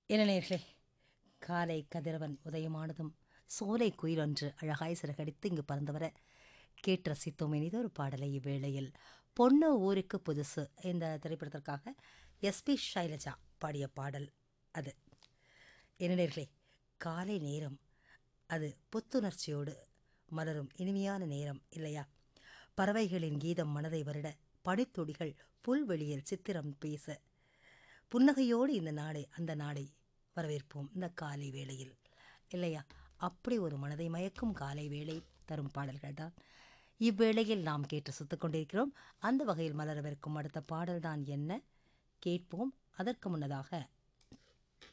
இளநேர்களே காலை கதிரவன் உதயமானதும் சோலை குயிலொன்று அழகாய் சிறகடித்து இங்கு பறந்து கேட்டு ரசித்தோம் இனிது ஒரு பாடலை இவ்வேளையில் பொண்ணு ஊருக்கு புதுசு இந்த திரைப்படத்திற்காக எஸ்பி ஷைலஜா பாடிய பாடல் அது இளநேர்களே காலை நேரம் அது புத்துணர்ச்சியோடு மலரும் இனிமையான நேரம் இல்லையா பறவைகளின் கீதம் மனதை வருட பனித்துளிகள் புல்வெளியில் சித்திரம் பேச புன்னகையோடு இந்த நாளை அந்த நாளை வரவேற்போம் இந்த காலை வேளையில் இல்லையா அப்படி ஒரு மனதை மயக்கும் காலை வேளை தரும் பாடல்கள் தான் இவ்வேளையில் நாம் கேட்டு சுத்துக் கொண்டிருக்கிறோம் அந்த வகையில் மலரவிருக்கும் அடுத்த பாடல்தான் என்ன கேட்போம் அதற்கு முன்னதாக